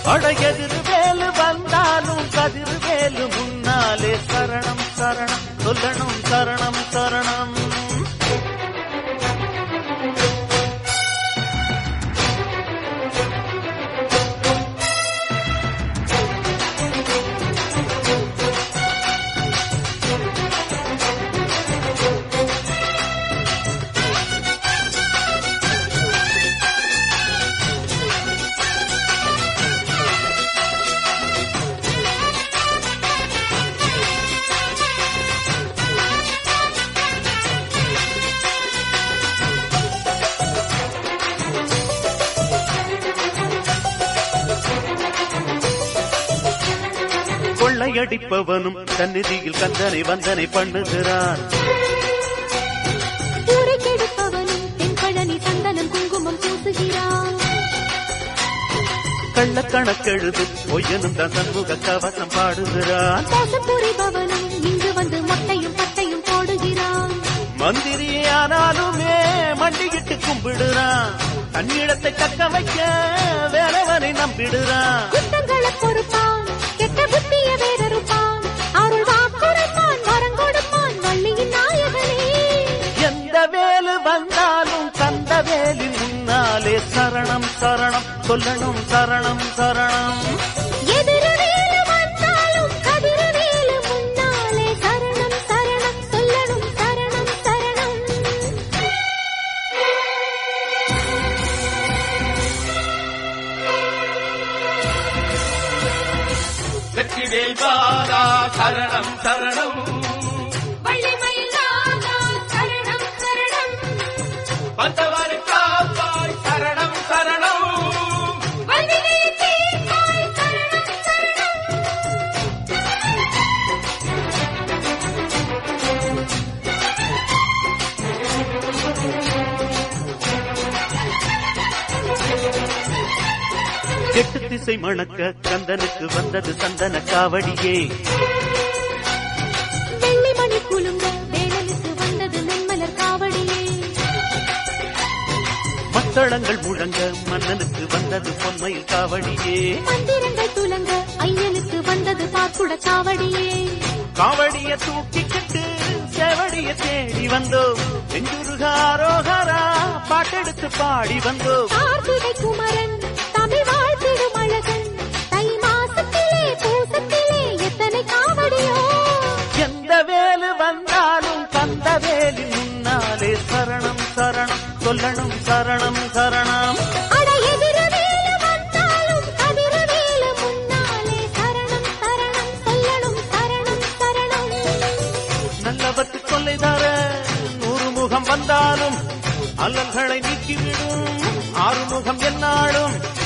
அடையதிரு வேலு வந்தாலும் கதிர் வேலு முன்னாலே சரணம் சரணம் சொல்லணும் சரணம் சரணம் கொள்ளையடிப்பவனும் சந்நிதியில் கந்தனை வந்தனை பண்ணுகிறான் ஊரை கெடுப்பவனும் தென்பழனி சந்தனம் குங்குமம் பூசுகிறான் கள்ளக்கணக்கெழுது பொய்யனும் தான் சண்முக கவசம் பாடுகிறான் மோசம் புரிபவனும் இங்கு வந்து மொட்டையும் பட்டையும் போடுகிறான் மந்திரியானாலுமே மண்டிகிட்டு கும்பிடுறான் தன்னிடத்தை தக்க வைக்க வேறவனை நம்பிடுறான் குற்றங்களை பொறுப்பான் கெட்ட புத்திய வேறறுப்பான் அருள் வாக்குரைப்பான் வரம் கொடுப்பான் வள்ளியின் நாயகனே எந்த வேலு வந்தாலும் கந்த வேலின் முன்னாலே சரணம் சரணம் சொல்லணும் சரணம் சரணம் எதிரவேலு வந்தாலும் கதிரவேலு முன்னாலே சரணம் சரணம் சொல்லணும் சரணம் சரணம் வெற்றிவேல் பாரா சரணம் சரணம் வள்ளிமயிலாதா சரணம் சரணம் வந்தவர் காப்பாய் சரணம் சரணம் வல்வினை தீர்ப்பாய் சரணம் சரணம் எட்டு திசை மணக்க கந்தனுக்கு வந்தது சந்தன காவடியே வெள்ளி மணி குலுங்க வேலனுக்கு வந்தது நென்மலர் காவடியே மத்தளங்கள் முழங்க மன்னனுக்கு வந்தது பொன்மையில் காவடியே மந்திரங்கள் துலங்க ஐயனுக்கு வந்தது பார்க்குட காவடியே காவடிய தூக்கிக்கிட்டு சேவடிய தேடி வந்தோம் நெஞ்சுருகாரோகரா பாட்டெடுத்து பாடி வந்தோம் கார்த்திகை குமரன் தமிழ் வாழ்த்திடும் அழகன் தை மாசத்திலே பூசத்திலே எத்தனை காவடியோ எந்த வேலு வந்தாலும் கந்த வேலின் முன்னாலே சரணம் சரணம் சொல்லணும் சரணம் சரணம் அட எதிரவேலு வந்தாலும் கதிரவேலு முன்னாலே சரணம் சரணம் சொல்லணும் சரணம் சரணம் நல்லவர்க்கு கொள்ளை தர நூறு முகம் வந்தாலும் அல்லல்களை நீக்கிவிடும் ஆறுமுகம் என்னாலும்